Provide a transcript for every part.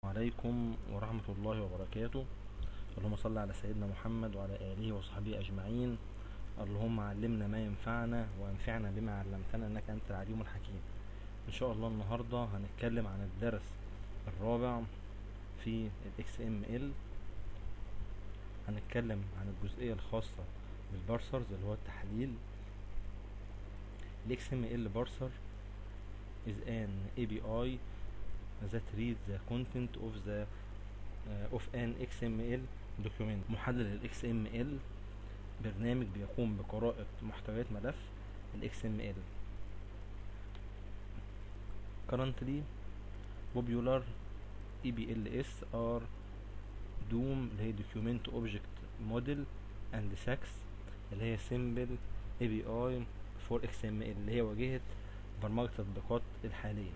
عليكم ورحمة الله وبركاته اللهم صل على سيدنا محمد وعلى آله وصحبه أجمعين اللهم علمنا ما ينفعنا وانفعنا بما علمتنا إنك أنت العليم الحكيم إن شاء الله النهاردة هنتكلم عن الدرس الرابع في ال XML هنتكلم عن الجزئية الخاصة بالبارسرز اللي هو التحليل ال XML parser is an API that reads the content of the uh, of an XML document محلل ال XML برنامج بيقوم بقراءة محتويات ملف ال XML currently popular EBLS are DOM اللي هي Document Object Model and SAX اللي هي Simple API for XML اللي هي واجهة برمجة التطبيقات الحالية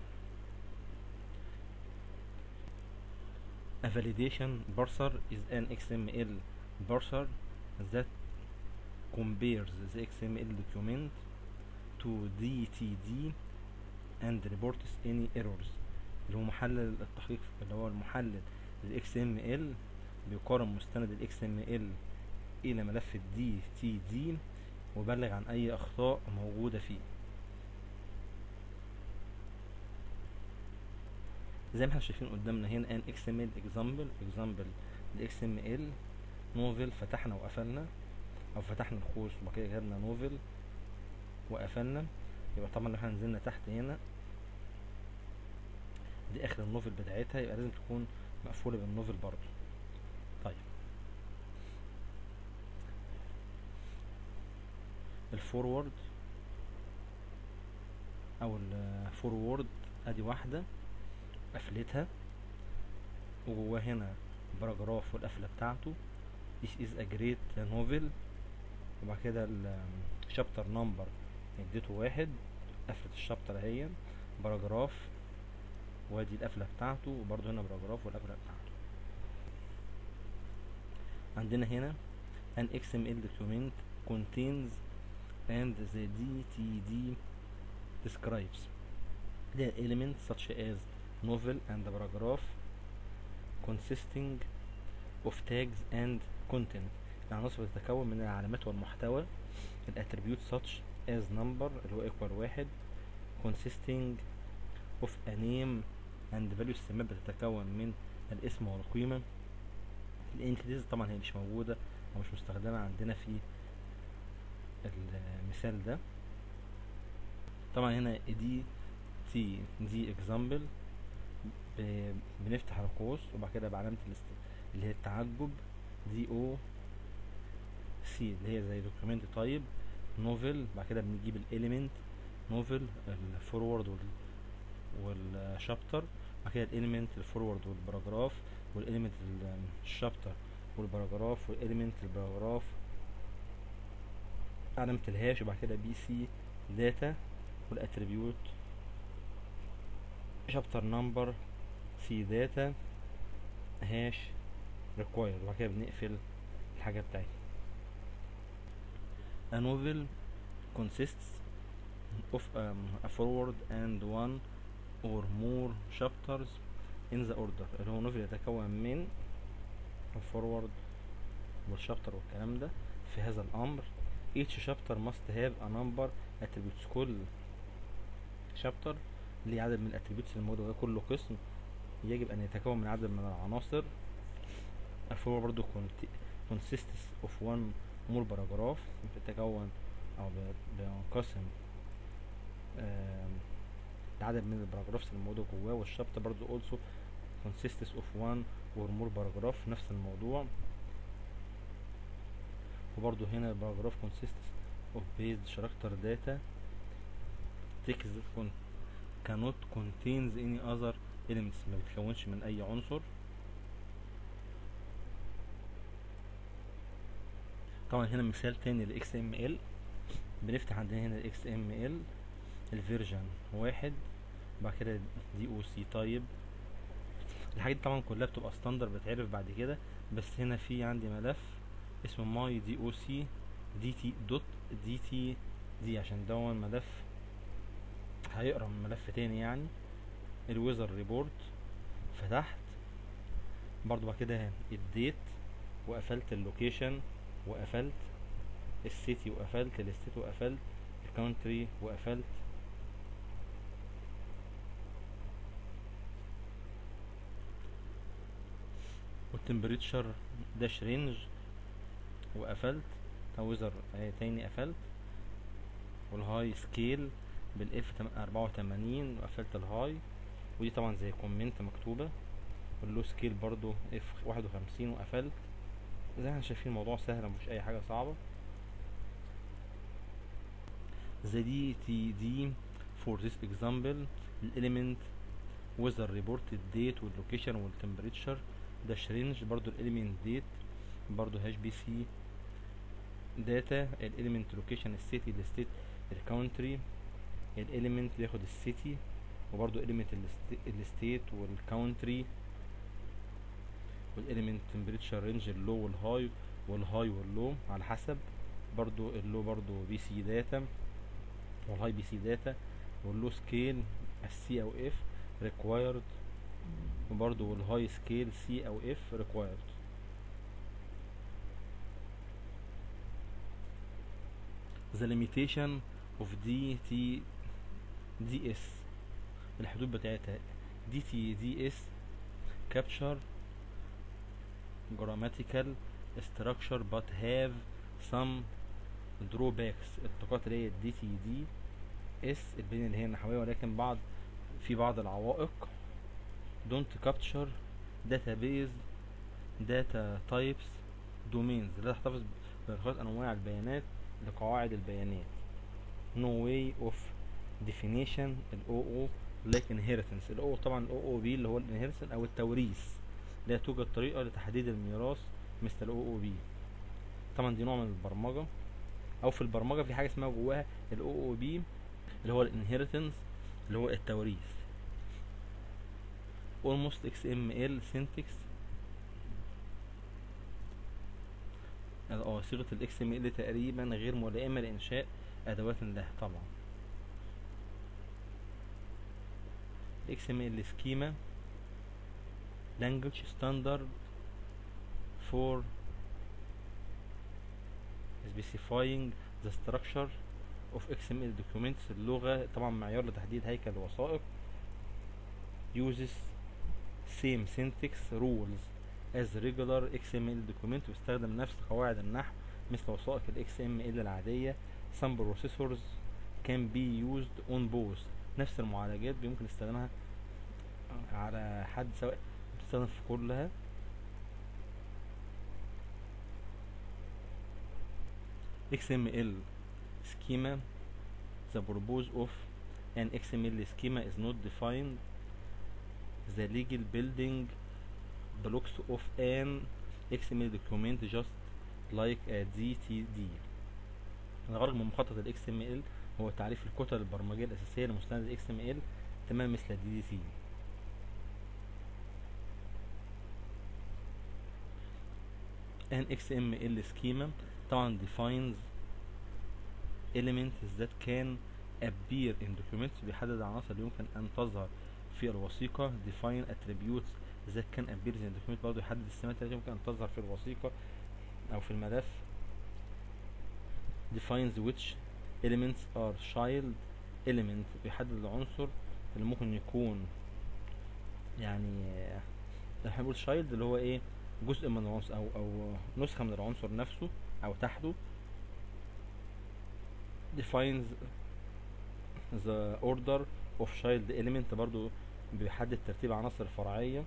A validation parser is an XML parser that compares the XML document to DTD and reports any errors اللي هو محلل التحقيق اللي هو المحلل ال XML بيقارن مستند ال XML إلى ملف ال DTD ويبلغ عن أي أخطاء موجودة فيه زي ما احنا شايفين قدامنا هنا ان اكس ام ال اكزامبل اكزامبل الاكس ام ال نوفل فتحنا وقفلنا او فتحنا القوس وبعد كده جبنا نوفل وقفلنا يبقى طبعا لو احنا نزلنا تحت هنا دي اخر النوفل بتاعتها يبقى لازم تكون مقفوله بالنوفل برضه طيب الفورورد او الفورورد ادي واحده قفلتها وجواه هنا باراجراف والقفلة بتاعته This is a great novel وبعد كده الشابتر نمبر اديته واحد قفلة الشابتر اهي باراجراف وادي القفلة بتاعته وبرضه هنا باراجراف والقفلة بتاعته عندنا هنا an XML document contains and the DTD describes the elements such as novel and paragraph consisting of tags and content العناصر بتتكون من العلامات والمحتوى الاتريبيوت such as number اللي هو equal واحد consisting of a name and value السمات بتتكون من الاسم والقيمة الانتيتيز طبعا هي مش موجودة او مش مستخدمة عندنا في المثال ده طبعا هنا دي تي دي example بنفتح القوس وبعد كده بعلامة اللي هي التعجب دي او سي اللي هي زي دوكيمنت تايب نوفل بعد كده بنجيب الاليمنت نوفل الفورورد والشابتر بعد كده الاليمنت الفورورد والباراجراف والاليمنت الشابتر والباراجراف والاليمنت الباراجراف علامة الهاش وبعد كده بي سي داتا والاتريبيوت شابتر نمبر سي داتا هاش ريكوايرد وبعد كده بنقفل الحاجة بتاعتنا A novel consists of um, a forward and one or more chapters in the order اللي هو نوفل يتكون من الفورورد والشابتر والكلام ده في هذا الأمر each chapter must have a number attributes كل شابتر ليه عدد من الاتريبيوتس الموجودة كل قسم يجب أن يتكون من عدد من العناصر الفورورد برضو consists of one more paragraph بتتكون أو بينقسم العدد من الباراجرافز الموجودة جواه والشابتر برضو also consists of one or more paragraph نفس الموضوع وبرضو هنا الباراجراف consists of based character data text con cannot contains any other elements ما بتكونش من اي عنصر طبعا هنا مثال تاني ل XML بنفتح عندنا هنا ال XML الفيرجن واحد بعد كده دي او سي تايب الحاجات دي طبعا كلها بتبقى ستاندر بتعرف بعد كده بس هنا في عندي ملف اسمه ماي دي او سي دي تي دوت دي تي دي عشان دون ملف هيقرا من ملف تاني يعني الويزر ريبورت فتحت برضو بعد كده الديت وقفلت اللوكيشن وقفلت السيتي وقفلت الستيت وقفلت الكونتري وقفلت والتمبريتشر داش رينج وقفلت ويزر اهي تاني قفلت والهاي سكيل بالاف اربعة وتمانين وقفلت الهاي ودي طبعا زي كومنت مكتوبة واللو سكيل برضو اف واحد وخمسين وقفلت زي ما احنا شايفين الموضوع سهل مش اي حاجة صعبة the DTD for this example element weather reported date والlocation والtemperature dash range برضو element date برضو هاش بي سي data element location السيتي الستيت الكونتري element بياخد السيتي وبرضو element الستيت والكونتري والelement temperature range اللو والهاي والهاي واللو على حسب برضو اللو برضو بي سي داتا والهاي بي سي داتا واللو سكيل السي او اف ريكوايرد وبرضو والهاي سكيل سي او اف ريكوايرد the limitation of DT DS الحدود بتاعتها DTDS capture grammatical structure but have some drawbacks الطاقات اللي هي الدي تي دي اس البنية اللي هي النحوية ولكن بعض في بعض العوائق don't capture database data types domains لا تحتفظ بإدخال أنواع البيانات لقواعد البيانات no way of definition ال OO like inheritance ال OO طبعا ال OOB اللي هو ال inheritance أو التوريث لا توجد طريقة لتحديد الميراث مثل ال OOB طبعا دي نوع من البرمجة او في البرمجه في حاجه اسمها جواها الاو او بي اللي هو الانهيرتنس اللي هو التوريث almost XML syntax اه صيغة ال XML تقريبا غير ملائمة لإنشاء أدوات لها طبعا ال XML schema language standard for specifying the structure of XML documents اللغة طبعا معيار لتحديد هيكل الوثائق uses same syntax rules as regular XML document ويستخدم نفس قواعد النحو مثل وثائق ال XML العادية some processors can be used on both نفس المعالجات يمكن استخدامها على حد سواء بتستخدم في كلها XML schema the purpose of an XML schema is not defined the legal building blocks of an XML document just like a DTD الغرض من مخطط ال XML هو تعريف الكتل البرمجية الأساسية لمستند ال XML تمام مثل ال DDT an XML schema طبعا defines elements that can appear in documents بيحدد العناصر اللي يمكن أن تظهر في الوثيقة define attributes that can appear in document برضه يحدد السمات التي يمكن أن تظهر في الوثيقة أو في الملف defines which elements are child element بيحدد العنصر اللي ممكن يكون يعني احنا بنقول child اللي هو ايه جزء من العنصر او او نسخة من العنصر نفسه او تحته defines the order of child element برضو بيحدد ترتيب عناصر الفرعية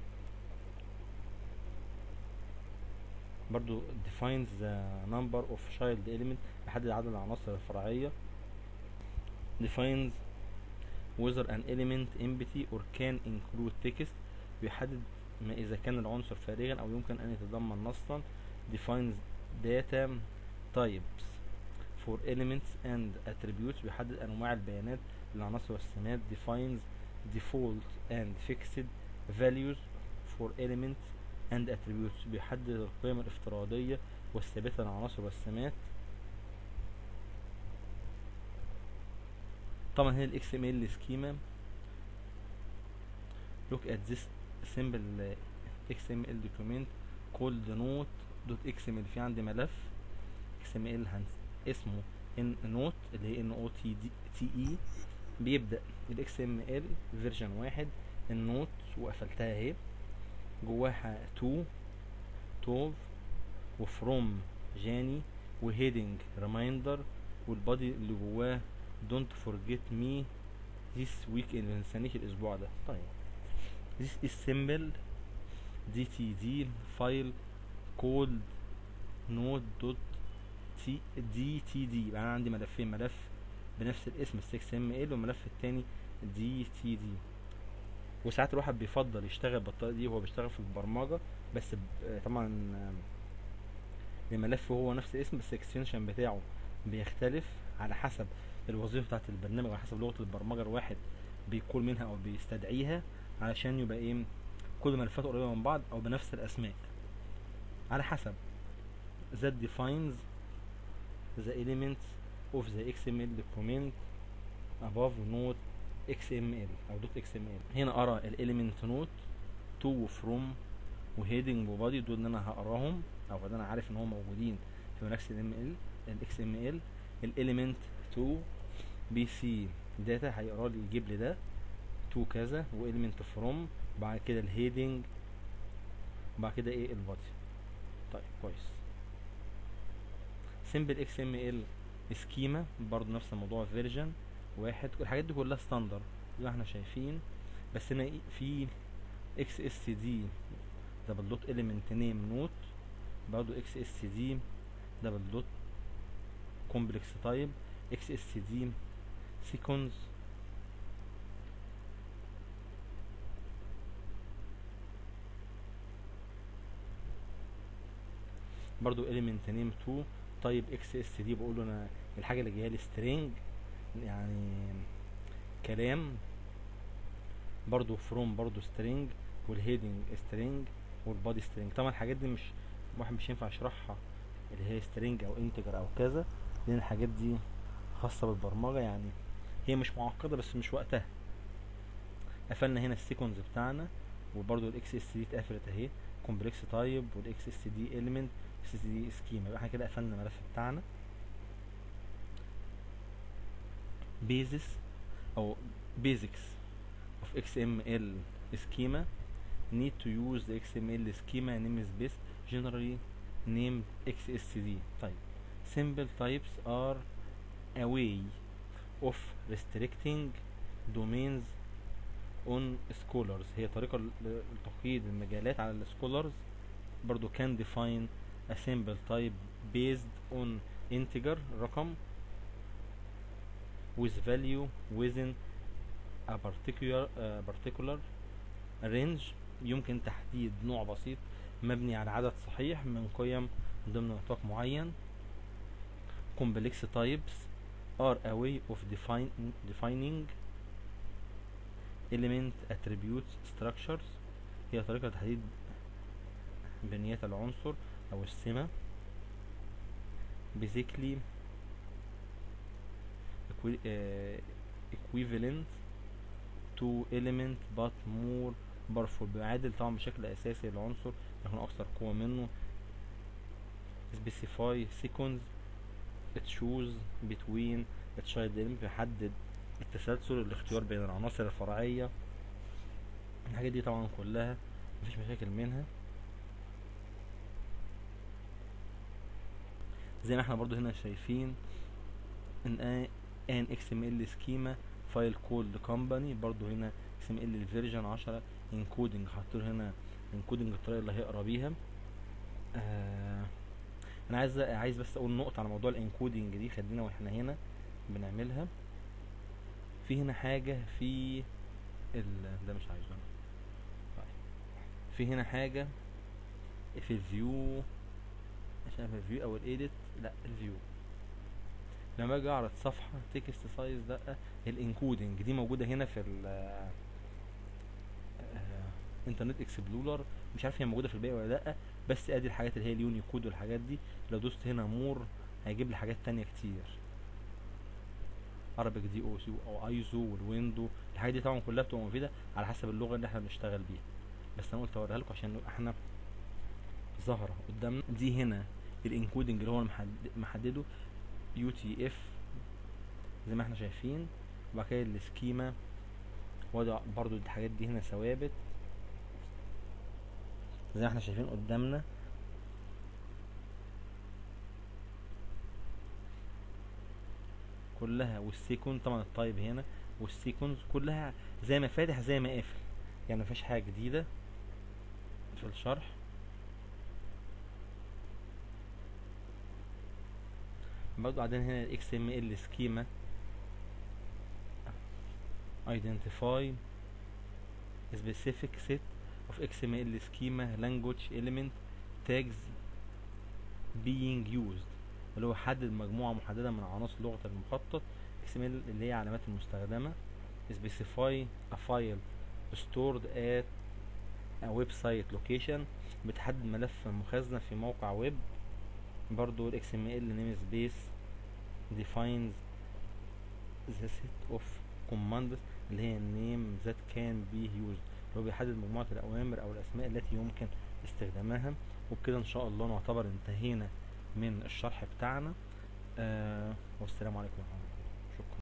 برضو defines the number of child element بيحدد عدد العناصر الفرعية defines whether an element empty or can include text بيحدد ما إذا كان العنصر فارغا أو يمكن أن يتضمن نصا defines data types for elements and attributes بيحدد أنواع البيانات للعناصر والسمات defines default and fixed values for elements and attributes بيحدد القيم الافتراضية والثابتة للعناصر والسمات طبعا هنا ال XML schema look at this simple اكس ام ال دوكيومنت كولد نوت دوت اكس ام ال في عندي ملف اكس ام ال اسمه ان نوت اللي هي ان او تي دي تي اي بيبدا الاكس ام ال فيرجن واحد النوت وقفلتها اهي جواها تو توف وفروم جاني وهيدنج ريمايندر والبادي اللي جواه دونت فورجيت مي this week اللي ما نستنيش الاسبوع ده طيب this is simple dtd file called node dot t dtd يبقى انا عندي ملفين ملف بنفس الاسم 6ml والملف التاني dtd وساعات الواحد بيفضل يشتغل بالطريقه دي وهو بيشتغل في البرمجه بس ب- طبعا آم، الملف هو نفس الاسم بس الاكستنشن بتاعه بيختلف على حسب الوظيفه بتاعت البرنامج وعلى حسب لغه البرمجه الواحد بيقول منها او بيستدعيها علشان يبقى ايه كل الملفات قريبه من بعض او بنفس الاسماء على حسب that defines the elements of the XML document above node XML او دوت XML هنا ارى element node to و from وهيدنج وبادي دول ان انا هقراهم او ان انا عارف ان هم موجودين في ملف ال ML ال XML element 2 بي سي داتا هيقرا لي يجيب لي ده 2 كذا واليمنت فروم بعد كده الهيدنج بعد كده ايه البادي طيب كويس سمبل اكس ام ال سكيما برضه نفس الموضوع فيرجن واحد الحاجات دي كلها ستاندر زي ما احنا شايفين بس هنا إيه في اكس اس دي دبل دوت اليمنت نيم نوت برضه اكس اس دي دبل دوت كومبلكس تايب اكس اس دي سيكونز برضو element name 2 طيب اكس اس دي بقول له انا الحاجه اللي جايه لي string يعني كلام برضو from برضو string والهيدنج string والبادي string طبعا الحاجات دي مش واحد مش ينفع يشرحها اللي هي string او integer او كذا لان الحاجات دي خاصه بالبرمجه يعني هي مش معقده بس مش وقتها قفلنا هنا السيكونز بتاعنا وبرضو الاكس اس دي اتقفلت اهي كومبلكس تايب والاكس اس دي element اكس اس دي سكيما يبقى احنا كده قفلنا الملف بتاعنا بيزس او basics of XML schema need to use the XML schema namespace generally named XSD type. Simple types are a way of restricting domains on scholars هي طريقة ل- لتقييد المجالات على السكولرز برضو can define a simple type based on integer رقم with value within a particular uh, particular range يمكن تحديد نوع بسيط مبني على عدد صحيح من قيم ضمن نطاق معين complex types are a way of define, defining element attributes structures هي طريقة لتحديد بنيات العنصر أو السمة basically equi- uh, equivalent to element but more powerful بيعادل طبعا بشكل أساسي العنصر يكون أكثر قوة منه specify sequence it choose between a child element بيحدد التسلسل الاختيار بين العناصر الفرعية الحاجات دي طبعا كلها مفيش مشاكل منها زي ما احنا برضو هنا شايفين ان ان اكس ام ال سكيما فايل كود كومباني برضو هنا اكس ام ال الفيرجن 10 انكودنج حاطين هنا انكودنج الطريقه اللي هيقرا بيها آه انا عايز عايز بس اقول نقطه على موضوع الانكودنج دي خلينا واحنا هنا بنعملها في هنا حاجه في ال ده مش عايزه انا طيب في هنا حاجه في الفيو عشان في الفيو او الايديت لا الفيو لما اجي اعرض صفحه تكست سايز ده الانكودنج دي موجوده هنا في ال انترنت اكسبلورر مش عارف هي موجوده في الباقي ولا لا بس ادي الحاجات اللي هي اليونيكود والحاجات دي لو دوست هنا مور هيجيب لي حاجات تانية كتير عربيك دي او سي او ايزو والويندو الحاجات دي طبعا كلها بتبقى مفيده على حسب اللغه اللي احنا بنشتغل بيها بس انا قلت اوريها لكم عشان نبقى احنا ظاهره قدامنا دي هنا الانكودنج اللي هو المحد- محدده يو تي اف زي ما احنا شايفين وبعد كده السكيما وضع برضو الحاجات دي هنا ثوابت زي ما احنا شايفين قدامنا كلها والسيكون طبعا التايب هنا والسيكونز كلها زي ما فاتح زي ما قافل يعني مفيش حاجة جديدة في الشرح برضو عندنا هنا ال XML سكيما identify specific set of XML schema language element tags being used اللي هو حدد مجموعة محددة من عناصر لغة المخطط XML اللي هي علامات المستخدمة specify a file stored at a website location بتحدد ملف مخزن في موقع ويب برضو ال XML namespace defines the set of commands اللي هي name that can be used اللي هو بيحدد مجموعة الأوامر أو الأسماء التي يمكن استخدامها وبكده إن شاء الله نعتبر انتهينا من الشرح بتاعنا آه والسلام عليكم ورحمة الله